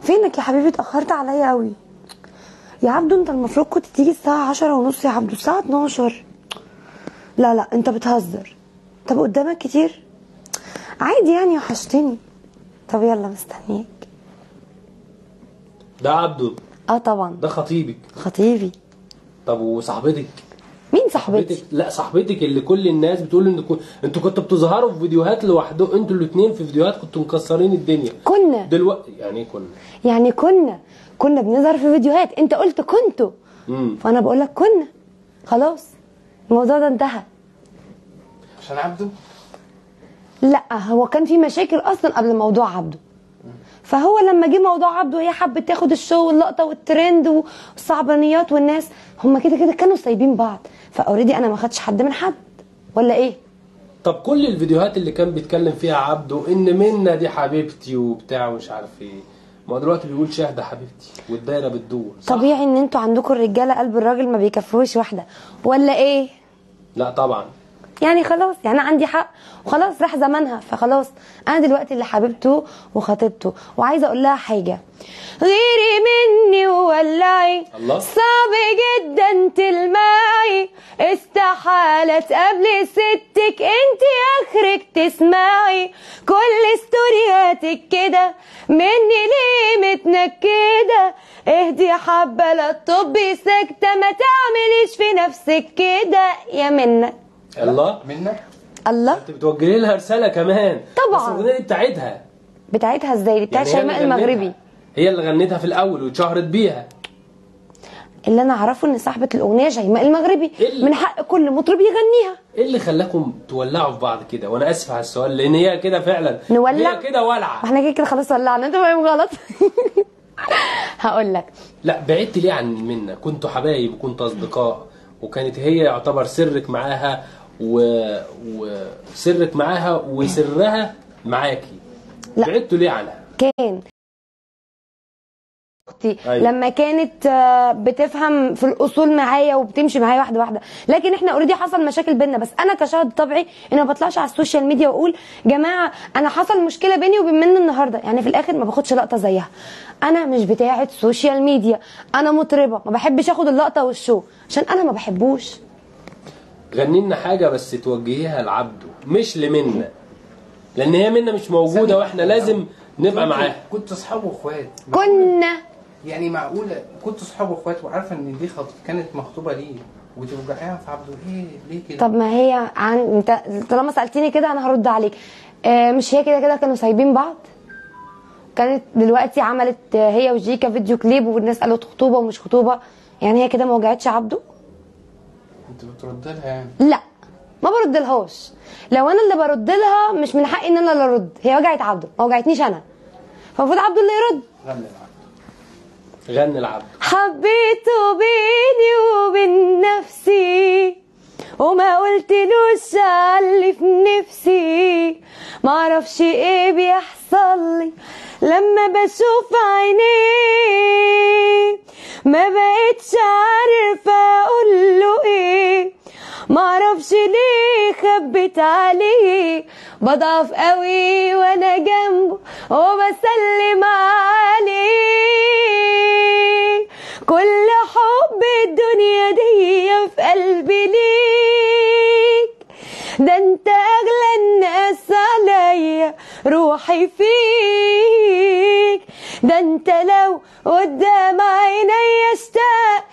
فينك يا حبيبي اتاخرت عليا قوي يا عبدو انت المفروض كنت تيجي الساعه عشرة ونص يا عبدو الساعه 12 لا لا انت بتهزر طب قدامك كتير عادي يعني وحشتني طب يلا مستنيك ده عبده اه طبعا ده خطيبك خطيبي طب وصاحبتك مين صاحبتي لا صاحبتك اللي كل الناس بتقول ان كو- انتوا كنتوا بتظهروا في فيديوهات لوحدكم انتوا الاثنين في فيديوهات كنتوا مكسرين الدنيا كنا دلوقتي يعني ايه كنا يعني كنا كنا بنظهر في فيديوهات انت قلت كنتوا امم فانا بقول لك كنا خلاص الموضوع ده انتهى عشان عبده لا هو كان في مشاكل اصلا قبل موضوع عبده فهو لما جه موضوع عبده هي حبت تاخد الشو واللقطه والترند والصعبانيات والناس هم كده كده كانوا سايبين بعض فاوريدي انا ما خدتش حد من حد ولا ايه طب كل الفيديوهات اللي كان بيتكلم فيها عبده ان منا دي حبيبتي وبتاع ومش عارف ايه ما هو دلوقتي بيقول شاهده حبيبتي والدايره بتدور صح؟ طبيعي ان انتوا عندكم الرجاله قلب الراجل ما بيكفوش واحده ولا ايه لا طبعا يعني خلاص يعني أنا عندي حق وخلاص راح زمانها فخلاص انا دلوقتي اللي حبيبته وخطيبته وعايزه اقول لها حاجه غيري مني وولعي الله. صعب جدا تلمعي استحالة تقابلي ستك انت اخرك تسمعي كل ستورياتك كده مني ليه متنكدة اهدي حبة لا تطبي سكتة ما تعمليش في نفسك كده يا منى الله منك الله انت بتوجهي لها رساله كمان طبعا. بس الاغنيه دي بتاعتها بتاعتها ازاي دي بتاعت يعني هي شيماء اللي المغربي غنتها. هي اللي غنتها في الاول واتشهرت بيها اللي انا اعرفه ان صاحبه الاغنيه شيماء المغربي إيه اللي- من حق كل مطرب يغنيها ايه اللي خلاكم تولعوا في بعض كده وانا اسف على السؤال لان هي كده فعلا نولع؟ هي كده ولعه واحنا كده كده خلاص ولعنا انت فاهم غلط هقول لك لا بعدت ليه عن منا كنتوا حبايب وكنتوا اصدقاء وكانت هي يعتبر سرك معاها و... وسرك معاها وسرها معاكي لا. بعدتوا ليه عنها كان اختي أيوة. لما كانت آه، بتفهم في الاصول معايا وبتمشي معايا واحده واحده لكن احنا اوريدي حصل مشاكل بينا بس انا كشهد طبعي انا ما بطلعش على السوشيال ميديا واقول جماعه انا حصل مشكله بيني وبين منى النهارده يعني في الاخر ما باخدش لقطه زيها انا مش بتاعه سوشيال ميديا انا مطربه ما بحبش اخد اللقطه والشو عشان انا ما بحبوش غني لنا حاجه بس توجهيها لعبده مش لمنا لان هي منا مش موجوده واحنا لازم نبقى معاها كنت اصحاب واخوات كنا يعني معقوله كنت اصحاب واخوات وعارفه ان دي خط... كانت مخطوبه ليه وتوجعيها في عبده ايه ليه كده طب ما هي عن انت طالما سالتني كده انا هرد عليك آه، مش هي كده كده كانوا سايبين بعض كانت دلوقتي عملت آه، هي وجيكا فيديو كليب والناس قالت خطوبه ومش خطوبه يعني هي كده ما وجعتش عبده انت بترد لها يعني لا ما برد لهاش لو انا اللي برد لها مش من حقي ان انا اللي ارد هي وجعت عبده ما وجعتنيش انا فالمفروض عبده اللي يرد غني العبد غني لعبده حبيته بيني وبين نفسي وما قلتلوش اللي في نفسي معرفش ايه بيحصل لي لما بشوف عينيه ما بقتش عارفة اقول له ايه معرفش ليه خبت عليه بضعف قوي وانا جنبه وبسلم عليه كل حب الدنيا دي في قلبي ليك ده انت اغلى الناس عليا روحي فيك ده انت لو قدام عيني اشتاق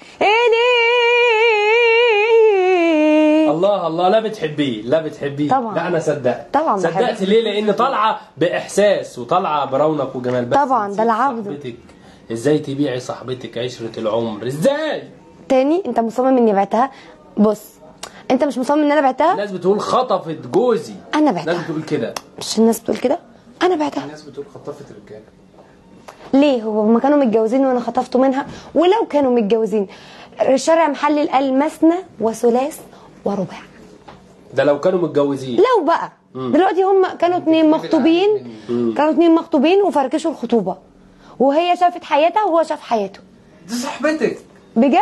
اليك الله الله لا بتحبيه لا بتحبيه طبعا. لا انا صدقت طبعا صدقت بحبه. ليه لان طالعه باحساس وطالعه برونق وجمال بس طبعا، ده نسيت العبد. صاحبتك ازاي تبيعي صاحبتك عشره العمر ازاي تاني انت مصمم اني بعتها بص انت مش مصمم ان انا بعتها الناس بتقول خطفت جوزي أنا الناس بعتها. بتقول كده مش الناس بتقول كده انا بعتها الناس بتقول خطفت رجاله ليه هو هما كانوا متجوزين وانا خطفته منها ولو كانوا متجوزين الشرع محلل قال مثنى وثلاث ورباع ده لو كانوا متجوزين لو بقى دلوقتي هم كانوا اتنين مخطوبين كانوا اتنين مخطوبين وفركشوا الخطوبه وهي شافت حياتها وهو شاف حياته دي صاحبتك بجد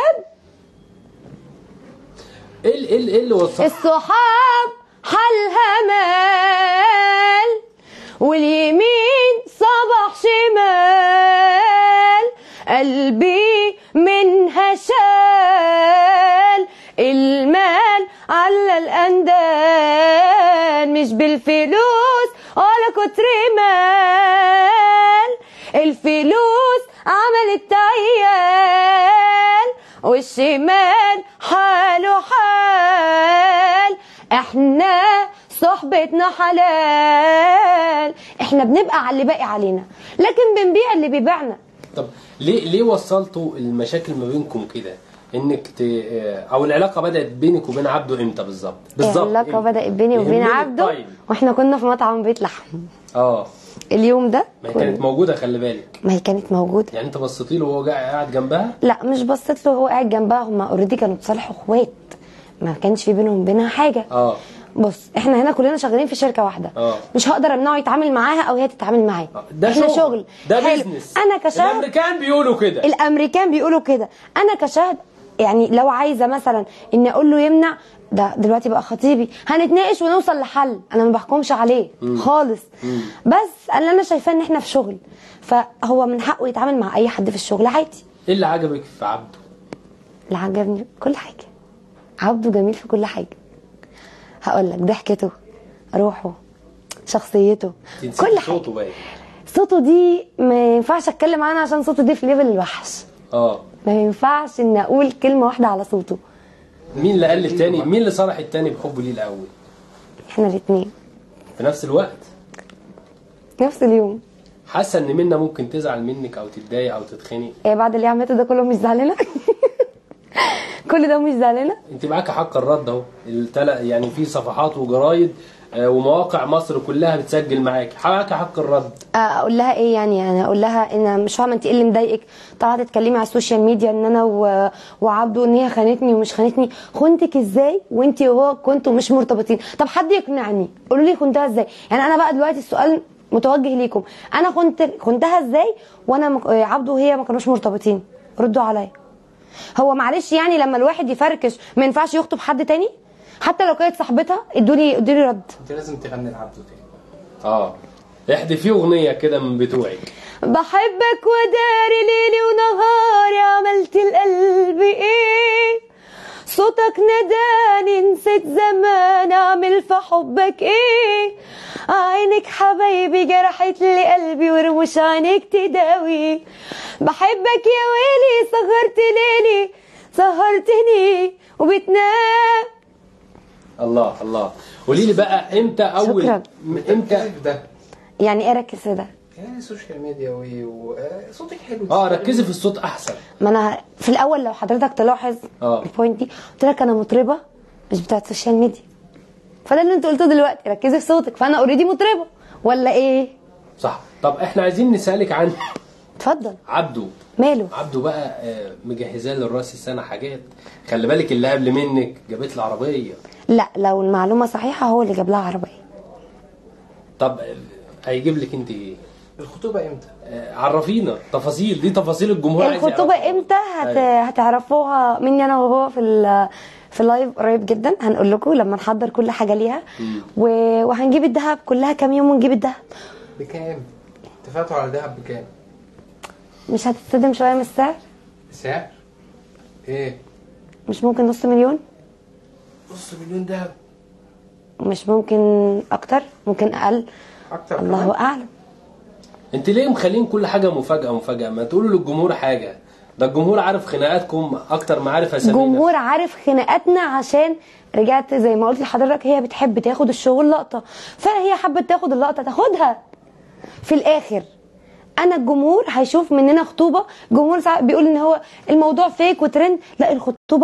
ايه ال- ايه ال- ايه اللي وصل الصحاب حالها مال واليمين صبح شمال قلبي منها شال المال على الأندال مش بالفلوس ولا كتر مال الفلوس عملت عيال والشمال حاله حال احنا صحبتنا حلال احنا بنبقى على اللي باقي علينا لكن بنبيع اللي بيبيعنا طب ليه ليه وصلتوا المشاكل ما بينكم كده انك ت... او العلاقه بدات بينك وبين عبده امتى بالظبط بالظبط العلاقه إمتى؟ بدات بيني وبين يهمني عبده التايم. واحنا كنا في مطعم بيت لحم اه اليوم ده ما هي كانت كنا- موجوده خلي بالك ما هي كانت موجوده يعني انت بصيتي له وهو قاعد قاعد جنبها لا مش بصيت له هو قاعد جنبها هما اوريدي كانوا اتصالحوا اخوات ما كانش في بينهم بينها حاجه اه بص احنا هنا كلنا شغالين في شركه واحده اه. مش هقدر امنعه يتعامل معاها او هي تتعامل معاه ده احنا شغل, شغل ده حلو. بيزنس انا كشاهد الامريكان بيقولوا كده الامريكان بيقولوا كده انا كشاهد يعني لو عايزه مثلا اني اقول له يمنع ده دلوقتي بقى خطيبي هنتناقش ونوصل لحل انا ما بحكمش عليه خالص بس اللي انا شايفاه ان احنا في شغل فهو من حقه يتعامل مع اي حد في الشغل عادي ايه اللي عجبك في عبده اللي عجبني كل حاجه عبده جميل في كل حاجه هقول لك ضحكته روحه شخصيته انت كل نسيتي حاجه صوته باين صوته دي ما ينفعش اتكلم عنها عشان صوته دي في ليفل الوحش اه ما ينفعش ان اقول كلمه واحده على صوته مين اللي قال للتاني مين اللي صرح التاني بحبه ليه الاول احنا الاثنين في نفس الوقت نفس اليوم حاسه ان منى ممكن تزعل منك او تتضايق او تتخنق ايه بعد اللي عملته ده كله مش زعلانه كل ده مش زعلانه انت معاك حق الرد اهو التلا يعني في صفحات وجرايد آه، ومواقع مصر كلها بتسجل معاك معاك حق الرد اقول لها ايه يعني انا اقول لها ان أنا مش فاهمه انت ايه اللي مضايقك طلعت تتكلمي على السوشيال ميديا ان انا و... وعبده ان هي خانتني ومش خانتني خنتك ازاي وانت وهو كنتوا مش مرتبطين طب حد يقنعني قولوا لي خنتها ازاي يعني انا بقى دلوقتي السؤال متوجه ليكم انا خنت خنتها ازاي وانا مك... عبده وهي ما كانوش مرتبطين ردوا عليا هو معلش يعني لما الواحد يفركش ما ينفعش يخطب حد تاني حتى لو كانت صاحبتها ادوني ادوني رد انت لازم تغني لعبده تاني اه احذفي اغنيه كده من بتوعك بحبك وداري ليلي ونهاري عملت القلب ايه صوتك نداني نسيت زمان اعمل في حبك ايه عينك حبايبي جرحت لي قلبي ورموش عينك تداوي بحبك يا ويلي سهرت ليلي سهرتني وبتنام الله الله قولي لي بقى امتى اول شكراً. م- امتى ركزي في ده يعني ايه ركز في ده يعني سوشيال ميديا وايه وصوتك حلو اه ركزي في الصوت احسن ما انا في الاول لو حضرتك تلاحظ آه. البوينت دي قلت لك انا مطربه مش بتاعت السوشيال ميديا فده اللي انت قلته دلوقتي ركزي في صوتك فانا اوريدي مطربه ولا ايه صح طب احنا عايزين نسالك عن اتفضل عبده ماله عبده بقى آه، مجهزاه للراس السنه حاجات خلي بالك اللي قبل منك جابت له عربيه لا لو المعلومه صحيحه هو اللي جاب لها عربيه طب آه، هيجيب لك انت ايه الخطوبه امتى؟ آه، عرفينا تفاصيل دي تفاصيل الجمهور عايز الخطوبه يعرفها. امتى هت... أيوة. هتعرفوها مني انا وهو في ال... في اللايف قريب جدا هنقول لكم لما نحضر كل حاجه ليها و... وهنجيب الذهب كلها كام يوم ونجيب الذهب بكام؟ اتفقتوا على دهب بكام؟ مش هتتصدم شويه من السعر سعر؟ ايه؟ مش ممكن نص مليون نص مليون دهب مش ممكن اكتر ممكن اقل اكتر الله كمان؟ اعلم انت ليه مخلين كل حاجه مفاجاه مفاجاه ما تقولوا للجمهور حاجه ده الجمهور عارف خناقاتكم اكتر ما عارف اسامينا جمهور عارف خناقاتنا عشان رجعت زي ما قلت لحضرتك هي بتحب تاخد الشغل لقطه فهي حبت تاخد اللقطه تاخدها في الاخر انا الجمهور هيشوف مننا خطوبه جمهور ساعات بيقول ان هو الموضوع فيك وترند لا الخطوبه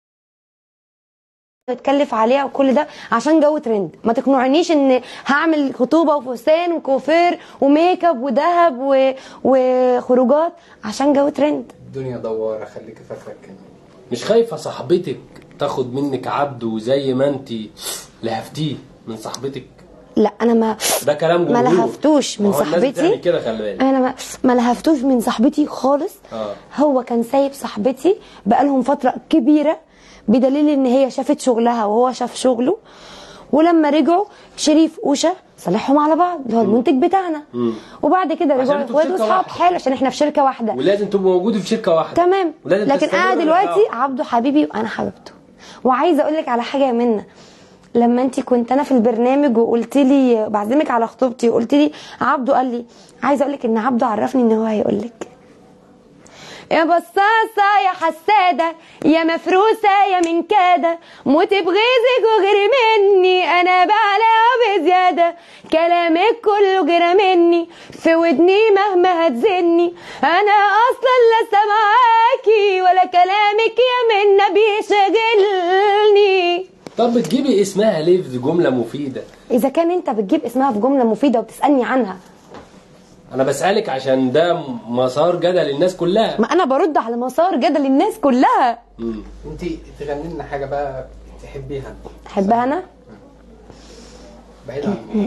هتكلف عليها وكل ده عشان جو ترند ما تقنعنيش ان هعمل خطوبه وفستان وكوفير وميك اب وذهب و... وخروجات عشان جو ترند الدنيا دواره خليك فاكره كده مش خايفه صاحبتك تاخد منك عبده زي ما انت لهفتيه من صاحبتك لا انا ما ده كلام ما جمهور لهفتوش من ما هو الناس صاحبتي بتعمل كده خلي بالك انا ما, ما لهفتوش من صاحبتي خالص آه. هو كان سايب صاحبتي بقالهم فتره كبيره بدليل ان هي شافت شغلها وهو شاف شغله ولما رجعوا شريف اوشا صالحهم على بعض اللي هو المنتج بتاعنا مم. وبعد كده عشان رجعوا انتوا في اخوات شركة واصحاب واحدة. حلو عشان احنا في شركه واحده ولازم تبقوا موجودين في شركه واحده تمام ولازم لكن تستمروا انا دلوقتي العلاقة. عبده حبيبي وانا حبيبته وعايزه اقول لك على حاجه يا منى لما انت كنت انا في البرنامج وقلت لي بعزمك على خطوبتي وقلت لي عبده قال لي عايزه اقول لك ان عبده عرفني ان هو هيقول لك يا بصاصة يا حسادة يا مفروسة يا من كادة موت بغيظك وغير مني أنا بعلى بزيادة كلامك كله غير مني في ودني مهما هتزني أنا أصلا لا سامعاكي ولا كلامك يا منا بيشغلني طب بتجيبي اسمها ليه في جمله مفيده إذا كان أنت بتجيب اسمها في جملة مفيدة وبتسألني عنها انا بسالك عشان ده مسار جدل الناس كلها ما أنا برد على مسار جدل الناس كلها مم. انت تغني لنا حاجه بقى تحبيها أحبها أنا بعيد عن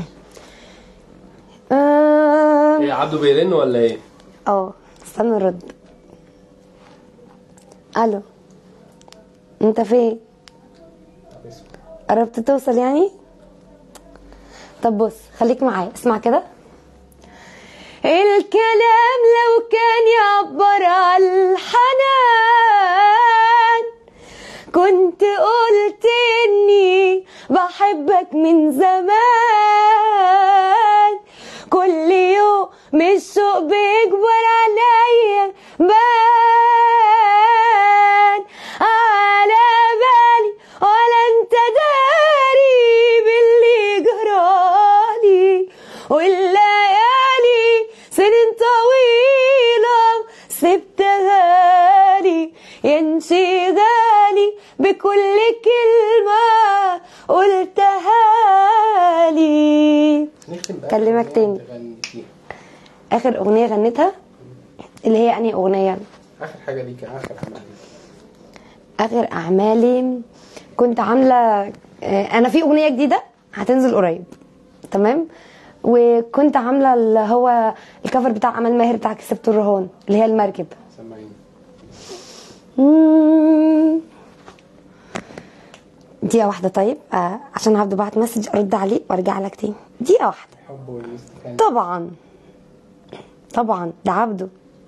آه ايه عبده بيرن ولا ايه اه استنى نرد الو انت فين قربت توصل يعني طب بص خليك معايا اسمع كده الكلام لو كان يعبر عن الحنان كنت قلت اني بحبك من زمان كل يوم الشوق بيكبر عليا بان على بالي ولا انت داري باللي جرالي والليالي سنين طويلة سبتها لي انشغالي بكل كلمة قلتها لي نختم بقى كلمك تاني. تغني فيها. آخر أغنية غنيتها اللي هي أنهي أغنية اخر حاجه ليكي اخر عمل ليكي آخر أعمالي كنت عاملة آه، أنا في أغنية جديدة هتنزل قريب تمام وكنت عاملة اللي هو الكفر بتاع أمل ماهر بتاع كسبت الرهان اللي هي المركب سمعيني مم. دقيقة واحدة طيب آه عشان هبدأ بعت مسج أرد عليه وأرجع لك تاني دقيقة واحدة حب والاستكانة طبعا طبعا ده عبده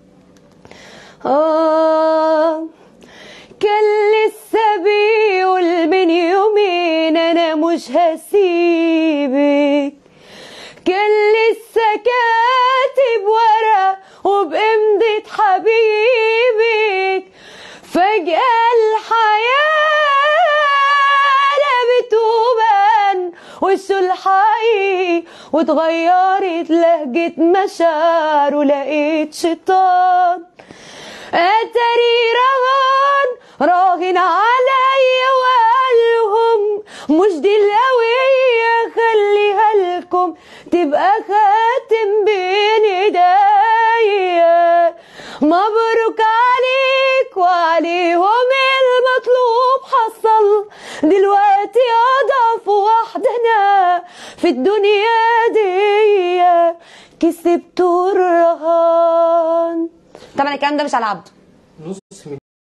آه كان لسه بيقول من يومين أنا مش هسيبك كان لسه كاتب ورق وبإمضة حبيبك فجأة الحياة قلبت وبان وشه الحقيقي واتغيرت لهجة مشاعر ولقيت شيطان اتاري رهان راهن عليا وقالهم مش دي القوية خليها لكم تبقى خاتم بين ايديا مبروك عليك وعليهم المطلوب حصل دلوقتي اضعف واحدة في الدنيا دي كسبت الرهان طبعا الكلام ده مش على عبده نص مليون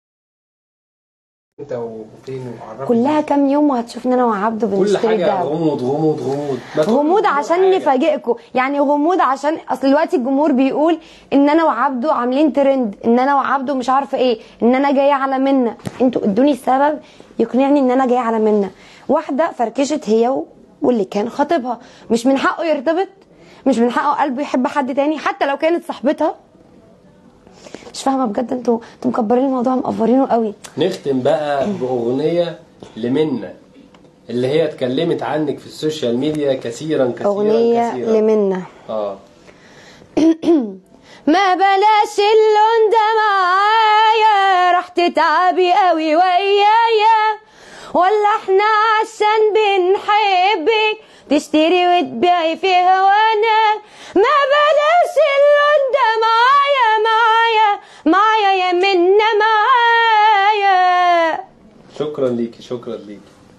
انت وفين وعرفني كلها كام يوم وهتشوفني انا وعبده كل بنشتري حاجه الدهب غموض غموض غموض ما تقولش غموض غموض عشان حاجة. نفاجئكم يعني غموض عشان اصل دلوقتي الجمهور بيقول ان انا وعبده عاملين ترند ان انا وعبده مش عارفه ايه ان انا جايه على منا انتوا ادوني سبب يقنعني ان انا جايه على منا واحده فركشت هي و- واللي كان خطيبها مش من حقه يرتبط مش من حقه قلبه يحب حد تاني حتى لو كانت صاحبتها مش فاهمه بجد انتوا انتوا مكبرين الموضوع مقفرينه قوي نختم بقى باغنيه لمنى اللي هي اتكلمت عنك في السوشيال ميديا كثيرا كثيرا اغنيه كثيرا لمنى اه ما بلاش اللون ده معايا راح تتعبي قوي ويايا ولا احنا عشان بنحبك تشتري وتبيعي في هوانا ما بلاش اللون ده معايا معايا معايا يا منا معايا شكرا ليكي شكرا ليكي